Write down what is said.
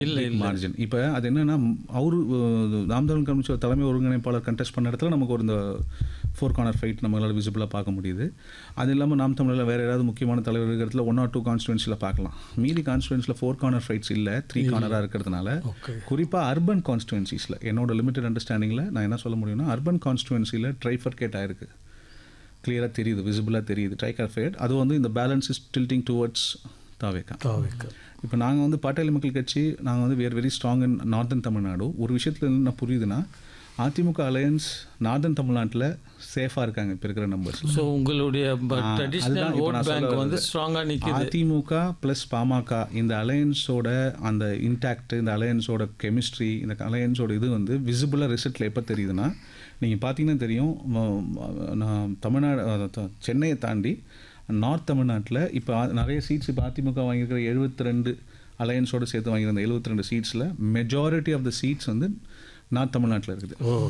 இல்ல, இல்ல. மார்ஜின் இப்போ அது என்னன்னா அவரு நாம் தமிழ் கம்யூனிஸ்ட் தலைமை ஒருங்கிணைப்பாளர் கண்டெஸ்ட் பண்ண இடத்துல நமக்கு ஒரு இந்த ஃபோர் கார்னர் ஃபைட் நம்மளால் விசிபிளாக பார்க்க முடியுது அது இல்லாமல் நாம் தமிழில் வேறு யாராவது முக்கியமான தலைவர் இருக்கிற இடத்துல ஒன் ஆர் டூ கான்ஸ்டுவன்சியில் பார்க்கலாம் மீதி கான்ஸ்டுவன்சியில் ஃபோர் கார்னர் ஃபைட்ஸ் இல்லை த்ரீ கார்னராக இருக்கிறதுனால ஓகே குறிப்பாக அர்பன் கான்ஸ்டுவன்சிஸில் என்னோட லிமிட்டட் அண்டர்ஸ்டாண்டிங்கில் நான் என்ன சொல்ல முடியும்னா அர்பன் கான்ஸ்டுவன்சியில் ட்ரைஃபர்கேட் ஆயிருக்கு கிளியராக தெரியுது விசிபிளாக தெரியுது ட்ரைகார்ஃபேட் அது வந்து இந்த பேலன்ஸ் இஸ் டில்ட்டிங் டுவர்ட்ஸ் தாவேக்கா தாவேக்கா இப்போ நாங்கள் வந்து பாட்டாளி மக்கள் கட்சி நாங்கள் வந்து we're very strong in northern Tamil Nadu ஒரு விஷயத்தில் என்ன புரியுதுன்னா அதிமுக அலையன்ஸ் நார்தன் தமிழ்நாட்டில் சேஃபாக இருக்காங்க இப்போ இருக்கிற நம்பர்ஸ் ஸோ உங்களுடைய ஆ, ட்ரெடிஷ்னல் அதுதான் இப்ப ஓட் நான் சொல்ல பேங்க் வந்து வர்றது. ஸ்ட்ராங்காக நிற்கிது அதிமுக ப்ளஸ் பாமக இந்த அலையன்ஸோட அந்த இன்டாக்ட் இந்த அலையன்ஸோட கெமிஸ்ட்ரி இந்த அலையன்ஸோட இது வந்து விசிபிளாக ரிசல்ட்டில் எப்போ தெரியுதுன்னா நீங்கள் பார்த்தீங்கன்னா தெரியும் ம- ம- நான் தமிழ்நாடு அஹ், த- சென்னையை தாண்டி நார்த் தமிழ்நாட்டில் இப்போ நிறைய சீட்ஸ் இப்போ அதிமுக வாங்கியிருக்கிற எழுபத்தி ரெண்டு அலையன்ஸோட சேர்த்து வாங்கியிருந்த எழுபத்தி ரெண்டு சீட்ஸில் மெஜாரிட்டி ஆஃப் த சீட்ஸ் வந்து நார்த் தமிழ்நாட்டில் இருக்குது ஓ